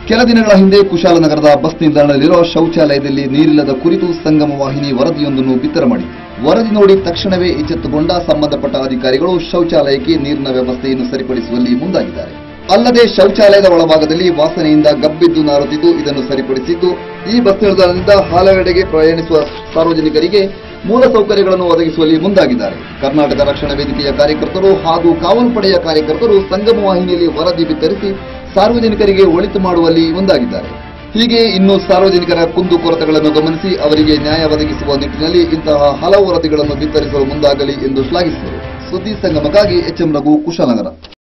ಕೆಲ ದಿನಗಳ ಹಿಂದೆ ಕುಶಾಲನಗರದ ಬಸ್ ನಿಲ್ದಾಣದಲ್ಲಿರುವ ಶೌಚಾಲಯದಲ್ಲಿ ನೀರಿಲ್ಲದ ಕುರಿತು ಸಂಗಮ ವಾಹಿನಿ ವರದಿಯೊಂದನ್ನು ಬಿತ್ತರ ಮಾಡಿ ವರದಿ ನೋಡಿ ತಕ್ಷಣವೇ ಎಚ್ಚೆತ್ತುಕೊಂಡ ಸಂಬಂಧಪಟ್ಟ ಅಧಿಕಾರಿಗಳು ಶೌಚಾಲಯಕ್ಕೆ ನೀರಿನ ವ್ಯವಸ್ಥೆಯನ್ನು ಸರಿಪಡಿಸುವಲ್ಲಿ ಮುಂದಾಗಿದ್ದಾರೆ ಅಲ್ಲದೆ ಶೌಚಾಲಯದ ಒಳಭಾಗದಲ್ಲಿ ವಾಸನೆಯಿಂದ ಗಬ್ಬಿದ್ದು ನಾರುತ್ತಿದ್ದು ಇದನ್ನು ಸರಿಪಡಿಸಿದ್ದು ಈ ಬಸ್ ನಿಲ್ದಾಣದಿಂದ ಹಲವೆಡೆಗೆ ಪ್ರಯಾಣಿಸುವ ಸಾರ್ವಜನಿಕರಿಗೆ ಮೂಲ ಸೌಕರ್ಯಗಳನ್ನು ಒದಗಿಸುವಲ್ಲಿ ಮುಂದಾಗಿದ್ದಾರೆ ಕರ್ನಾಟಕ ರಕ್ಷಣಾ ವೇದಿಕೆಯ ಕಾರ್ಯಕರ್ತರು ಹಾಗೂ ಕಾವಲು ಪಡೆಯ ಕಾರ್ಯಕರ್ತರು ಸಂಗಮ ವಾಹಿನಿಯಲ್ಲಿ ವರದಿ ಬಿತ್ತರಿಸಿ ಸಾರ್ವಜನಿಕರಿಗೆ ಒಳಿತು ಮಾಡುವಲ್ಲಿ ಮುಂದಾಗಿದ್ದಾರೆ ಹೀಗೆ ಇನ್ನು ಸಾರ್ವಜನಿಕರ ಕುಂದು ಕೊರತೆಗಳನ್ನು ಗಮನಿಸಿ ಅವರಿಗೆ ನ್ಯಾಯ ಒದಗಿಸುವ ನಿಟ್ಟಿನಲ್ಲಿ ಇಂತಹ ಹಲವು ವರದಿಗಳನ್ನು ಬಿತ್ತರಿಸಲು ಮುಂದಾಗಲಿ ಎಂದು ಶ್ಲಾಘಿಸಿದರು ಸುದ್ದಿ ಸಂಗಮಕ್ಕಾಗಿ ಎಚ್ಎಂ ರಘು ಕುಶಾಲನಗರ